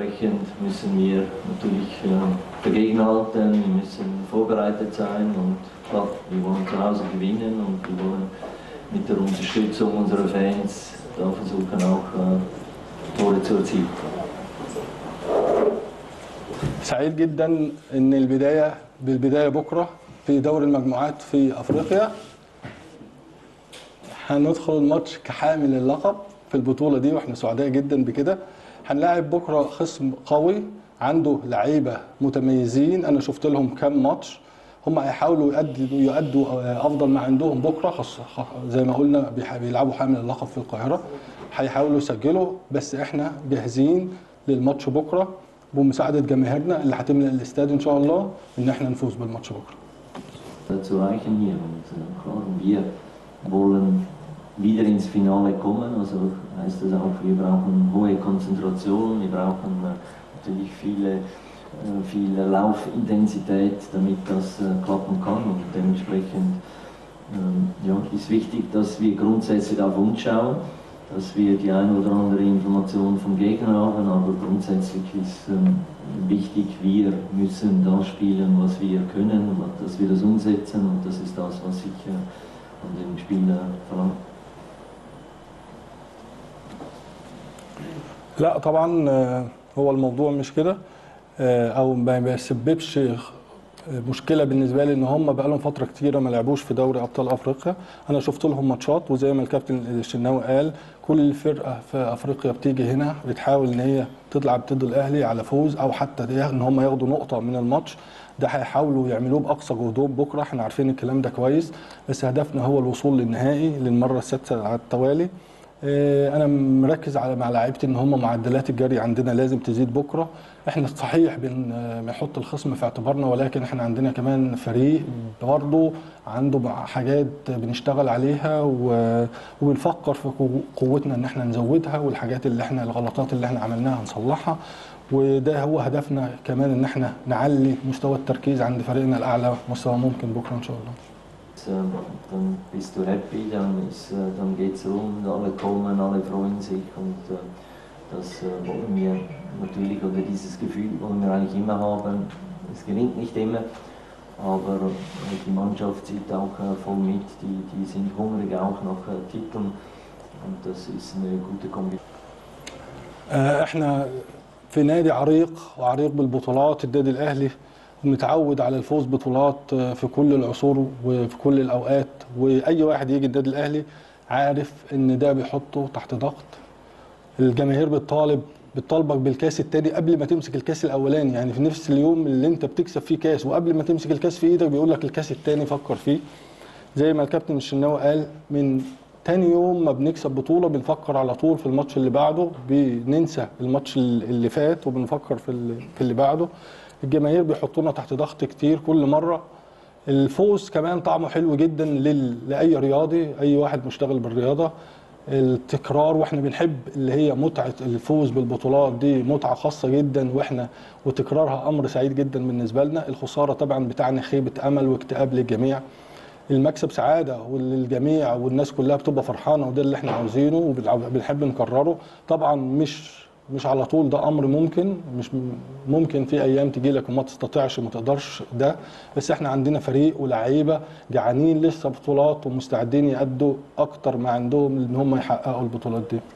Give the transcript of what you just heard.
dementsprechend müssen wir natürlich äh, dagegenhalten, wir müssen vorbereitet sein und klar, wir wollen zu Hause gewinnen und wir wollen mit der Unterstützung unserer Fans da versuchen auch äh, Tore zu erzielen. سعيد جدا ان البدايه بالبدايه بكره في دوري المجموعات في افريقيا هندخل الماتش كحامل اللقب في البطوله دي واحنا سعداء جدا بكده هنلاعب بكره خصم قوي عنده لعيبه متميزين انا شفت لهم كام ماتش هم هيحاولوا يؤدوا يؤدوا افضل ما عندهم بكره خص خ- زي ما قلنا بيح- بيلعبوا حامل اللقب في القاهره هيحاولوا يسجلوا بس احنا جاهزين للماتش بكره بمساعده جماهيرنا اللي هتملى الاستاد ان شاء الله ان احنا نفوز بالماتش بكره zu erreichen hier. Und äh, klar, wir wollen wieder ins Finale kommen. Also heißt das auch, wir brauchen hohe Konzentration, wir brauchen äh, natürlich viele, äh, viel Laufintensität, damit das äh, klappen kann. Und dementsprechend ähm, ja, ist wichtig, dass wir grundsätzlich auf uns schauen, dass wir die eine oder andere Information vom Gegner haben, aber grundsätzlich ist ähm, wichtig, wir müssen das spielen, was wir können, dass wir das umsetzen und das ist das, was ich äh, von dem Spieler verlange. لا طبعا آه، هو الموضوع مش كده آه، او ما بيسببش مشكله بالنسبه لي ان هم بقى لهم فتره كتيره ما لعبوش في دوري ابطال افريقيا انا شفت لهم ماتشات وزي ما الكابتن الشناوي قال كل فرقه في افريقيا بتيجي هنا بتحاول ان هي تلعب ضد الاهلي على فوز او حتى ده ان هم ياخدوا نقطه من الماتش ده هيحاولوا يعملوه باقصى جهدهم بكره احنا عارفين الكلام ده كويس بس هدفنا هو الوصول للنهائي للمره السادسه على التوالي آه، انا مركز على مع لعيبتي ان هم معدلات الجري عندنا لازم تزيد بكره احنا صحيح بن- آه، بنحط الخصم في اعتبارنا ولكن احنا عندنا كمان فريق برضه عنده مع- حاجات بنشتغل عليها و- وبنفكر في قو- قوتنا ان احنا نزودها والحاجات اللي احنا الغلطات اللي احنا عملناها نصلحها وده هو هدفنا كمان ان احنا نعلي مستوى التركيز عند فريقنا الاعلى مستوى ممكن بكره ان شاء الله Ähm, Dann bist du happy, dann, ist, äh, dann geht es rund, alle kommen, alle freuen sich und äh, das äh, wollen wir natürlich, oder dieses Gefühl wollen wir eigentlich immer haben. Es gelingt nicht immer, aber äh, die Mannschaft zieht auch äh, voll mit, die, die sind hungrig auch nach äh, Titeln und das ist eine gute Kombination. آه، احنا في نادي عريق وعريق بالبطولات النادي الاهلي ومتعود على الفوز بطولات آه، في كل العصور وفي كل الاوقات واي واحد يجي النادي الاهلي عارف ان ده بيحطه تحت ضغط الجماهير بتطالب بتطالبك بالكاس التاني قبل ما تمسك الكاس الاولاني يعني في نفس اليوم اللي انت بتكسب فيه كاس وقبل ما تمسك الكاس في ايدك بيقول لك الكاس التاني فكر فيه زي ما الكابتن الشناوي قال من تاني يوم ما بنكسب بطولة بنفكر على طول في الماتش اللي بعده بننسى الماتش اللي فات وبنفكر في اللي, في اللي بعده الجماهير بيحطونا تحت ضغط كتير كل مرة الفوز كمان طعمه حلو جدا لل... لأي رياضي أي واحد مشتغل بالرياضة التكرار واحنا بنحب اللي هي متعة الفوز بالبطولات دي متعة خاصة جدا واحنا وتكرارها أمر سعيد جدا بالنسبة لنا الخسارة طبعا بتاعنا خيبة أمل واكتئاب للجميع المكسب سعاده وللجميع والناس كلها بتبقى فرحانه وده اللي احنا عاوزينه وبنحب نكرره طبعا مش مش على طول ده امر ممكن مش ممكن في ايام تجي لك وما تستطيعش وما تقدرش ده بس احنا عندنا فريق ولاعيبه جعانين لسه بطولات ومستعدين يأدوا اكتر ما عندهم ان هم يحققوا البطولات دي